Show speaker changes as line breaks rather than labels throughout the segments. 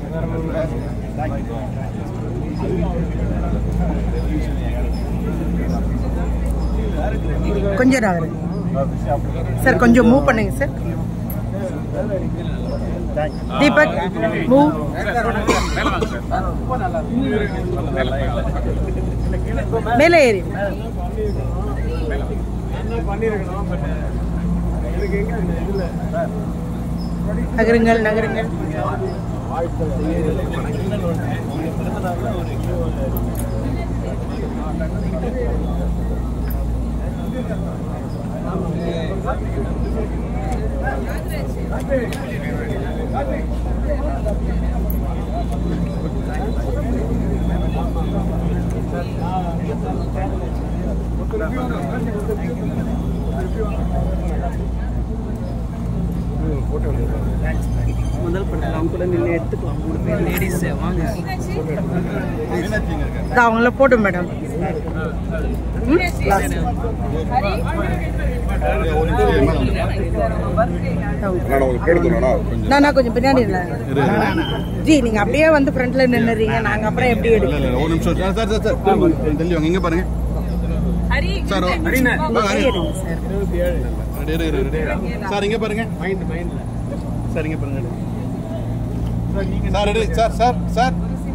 கொஞ்சம் நகரு சார் கொஞ்சம் மூவ் பண்ணுங்க சார் தீபக் மூவ் மேலே ஏறி நகருங்கள் நகருங்கள்
முதல் படத்தில் அவங்க கூட நின்று எடுத்துக்கலாம் மூணு பேர் லேடிஸ் வாங்க
இதோ அவங்கள போடும் மேடம்
நான் உங்களுக்கு கேட்டுக்கணும்னா கொஞ்சம்
நான் கொஞ்சம் பின்னாடி இல்லை ஜி நீங்க அப்படியே வந்து ஃப்ரண்ட்ல நின்னுறீங்க நாங்க அப்புறம் எப்படி
இல்ல
எடுக்கணும்
இல்ல ஒரு நிமிஷம் சார் சார் சார் சார் கொஞ்சம் தள்ளி வாங்க இங்க பாருங்க சார் ஓ- வாங்க, வாங்க.
எடுங்க sir
ready, ready, ready, ready. Sir இங்க பாருங்க சார் இங்க பாருங்க sir ready sir sir sir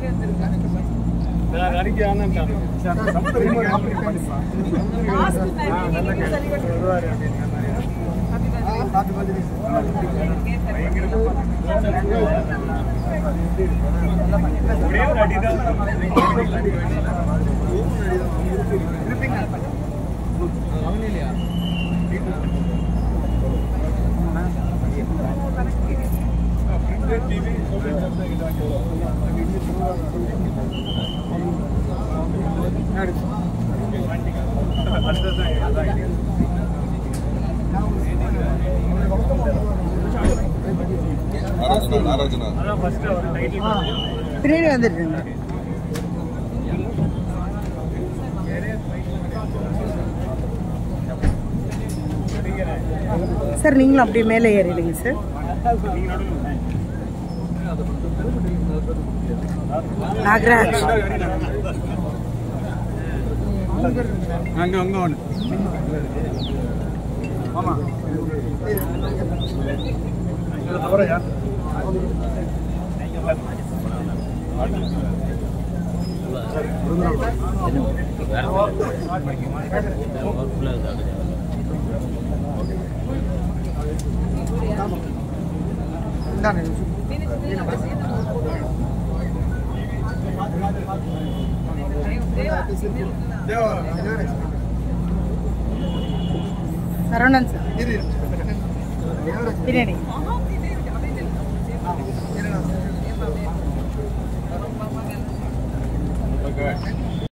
நாராஜனா நாராஜனா
பின்னாடி வந்துடுங்க சார் நீங்களும் அப்படியே மேலே ஏறிடுங்க சார் நாகராஜ்
அங்க அங்க ஒன்று
சரவணன் சார் பின்னாடி